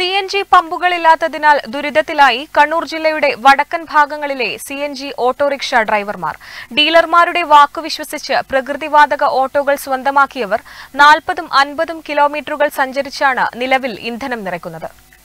C N G പമ്പുകളില്ലാത്തതിനാൽ ദുരിതത്തിലായി കണ്ണൂർ ജില്ലയുടെ വടക്കൻ ഭാഗങ്ങളിലെ സി എൻ ജി ഓട്ടോറിക്ഷ ഡ്രൈവർമാർ ഡീലർമാരുടെ വാക്കു വിശ്വസിച്ച് പ്രകൃതിവാതക ഓട്ടോകൾ സ്വന്തമാക്കിയവർ നാൽപ്പതും അൻപതും കിലോമീറ്ററുകൾ സഞ്ചരിച്ചാണ് നിലവിൽ ഇന്ധനം നിറയ്ക്കുന്നത്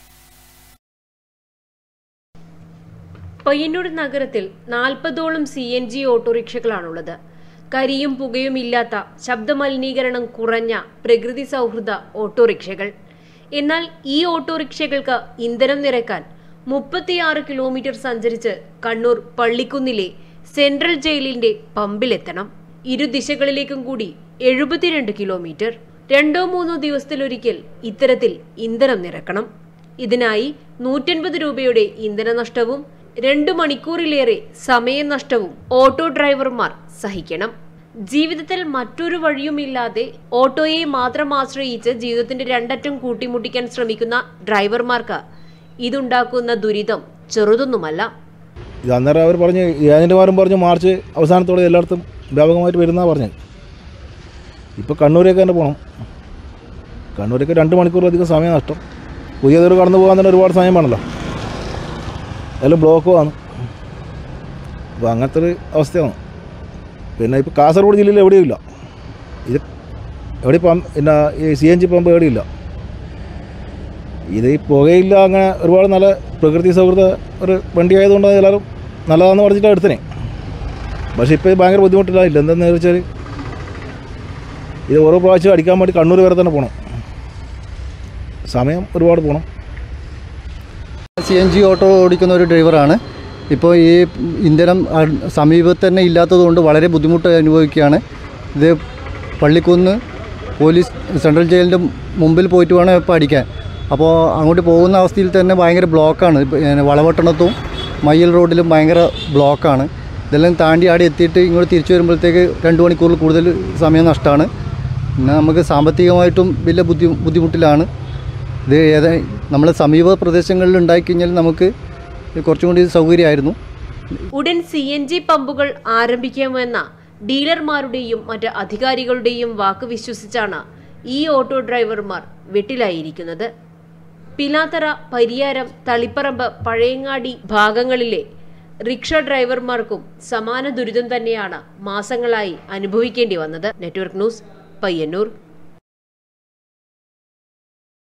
പയ്യന്നൂർ നഗരത്തിൽ നാൽപ്പതോളം സി എൻ ജി ഓട്ടോറിക്ഷകളാണുള്ളത് കരിയും പുകയും ഇല്ലാത്ത ശബ്ദമലിനീകരണം കുറഞ്ഞ പ്രകൃതി സൗഹൃദ ഓട്ടോറിക്ഷകൾ എന്നാൽ ഈ ഓട്ടോറിക്ഷകൾക്ക് ഇന്ധനം നിറയ്ക്കാൻ മുപ്പത്തിയാറ് കിലോമീറ്റർ സഞ്ചരിച്ച് കണ്ണൂർ പള്ളിക്കുന്നിലെ സെൻട്രൽ ജയിലിന്റെ പമ്പിലെത്തണം ഇരു ദിശകളിലേക്കും കൂടി എഴുപത്തിരണ്ട് കിലോമീറ്റർ രണ്ടോ മൂന്നോ ദിവസത്തിലൊരിക്കൽ ഇത്തരത്തിൽ ഇന്ധനം നിറക്കണം ഇതിനായി നൂറ്റൻപത് രൂപയുടെ ഇന്ധന നഷ്ടവും രണ്ടു മണിക്കൂറിലേറെ സമയനഷ്ടവും ഓട്ടോ ഡ്രൈവർമാർ സഹിക്കണം ജീവിതത്തിൽ മറ്റൊരു വഴിയുമില്ലാതെ ഓട്ടോയെ മാത്രം ആശ്രയിച്ച് ജീവിതത്തിന്റെ രണ്ടറ്റം കൂട്ടിമുട്ടിക്കാൻ ശ്രമിക്കുന്ന ഡ്രൈവർമാർക്ക് ഇതുണ്ടാക്കുന്ന ദുരിതം ചെറുതൊന്നുമല്ല ഇത് അന്നേരം അവർ പറഞ്ഞ് ഏജൻറ്റുമാരും പറഞ്ഞു മാർച്ച് അവസാനത്തോടെ എല്ലായിടത്തും വ്യാപകമായിട്ട് വരുന്നതാണ് പറഞ്ഞത് ഇപ്പോൾ കണ്ണൂരേക്ക് തന്നെ പോകണം കണ്ണൂരേക്ക് രണ്ട് മണിക്കൂറിലധികം സമയം നഷ്ടം പുതിയ ദൂരം കടന്നു പോകാൻ തന്നെ ഒരുപാട് സമയം വേണമല്ലോ എല്ലാം ബ്ലോക്കുമാണ് അപ്പോൾ അങ്ങനത്തെ ഒരു അവസ്ഥയാണ് പിന്നെ ഇപ്പോൾ കാസർഗോഡ് ജില്ലയിൽ എവിടെയും ഇല്ല ഇത് എവിടെ പമ്പ് പിന്നെ ഈ സി എൻ ജി പമ്പ് എവിടെയില്ല ഇത് ഈ പുകയില്ല അങ്ങനെ ഒരുപാട് നല്ല പ്രകൃതി സൗഹൃദ ഒരു വണ്ടി ആയതുകൊണ്ട് എല്ലാവരും നല്ലതാണെന്ന് പറഞ്ഞിട്ടാണ് എടുത്തനെ പക്ഷേ ഇപ്പോൾ ഇത് ഭയങ്കര ബുദ്ധിമുട്ടില്ല എന്താണെന്ന് വെച്ചാൽ ഇത് ഓരോ പ്രാവശ്യം അടിക്കാൻ വേണ്ടി കണ്ണൂർ വരെ തന്നെ പോകണം സമയം ഒരുപാട് പോകണം സി എൻ ജി ഓട്ടോ ഓടിക്കുന്ന ഒരു ഡ്രൈവറാണ് ഇപ്പോൾ ഈ ഇന്ധനം അ- സമീപത്ത് തന്നെ ഇല്ലാത്തതുകൊണ്ട് വളരെ ബുദ്ധിമുട്ട് അനുഭവിക്കുകയാണ് ഇത് പള്ളിക്കുന്ന് പോലീസ് സെൻട്രൽ ജയിലിൻ്റെ മുമ്പിൽ പോയിട്ട് വേണം ഇപ്പോൾ അടിക്കാൻ അപ്പോൾ അങ്ങോട്ട് പോകുന്ന അവസ്ഥയിൽ തന്നെ ഭയങ്കര ബ്ലോക്കാണ് ഇപ്പം ഏ, വളവട്ടണത്തും മയ്യൽ റോഡിലും ഭയങ്കര ബ്ലോക്കാണ് ഇതെല്ലാം താണ്ടി ആടെ എത്തിയിട്ട് ഇങ്ങോട്ട് തിരിച്ചു വരുമ്പോഴത്തേക്ക് രണ്ട് മണിക്കൂറിൽ കൂടുതൽ സമയം നഷ്ടമാണ് പിന്നെ നമുക്ക് സാമ്പത്തികമായിട്ടും വലിയ ബുദ്ധി ബുദ്ധിമുട്ടിലാണ് ഇത് ഏതാ നമ്മളെ സമീപ പ്രദേശങ്ങളിൽ ഉണ്ടായിക്കഴിഞ്ഞാൽ നമുക്ക് കുറച്ചും കൂടി സൗകര്യമായിരുന്നു ഉടൻ സി എൻ ജി പമ്പുകൾ ആരംഭിക്കാമെന്ന ഡീലർമാരുടെയും മറ്റ് അധികാരികളുടെയും വാക്ക് വിശ്വസിച്ചാണ് ഈ ഓട്ടോ ഡ്രൈവർമാർ വെട്ടിലായിരിക്കുന്നത് പിലാത്തറ പരിയാരം തളിപ്പറമ്പ് പഴയങ്ങാടി ഭാഗങ്ങളിലെ റിക്ഷ ഡ്രൈവർമാർക്കും സമാന ദുരിതം തന്നെയാണ് മാസങ്ങളായി അനുഭവിക്കേണ്ടി വന്നത് നെറ്റ്വർക്ക് ന്യൂസ് പയ്യന്നൂർ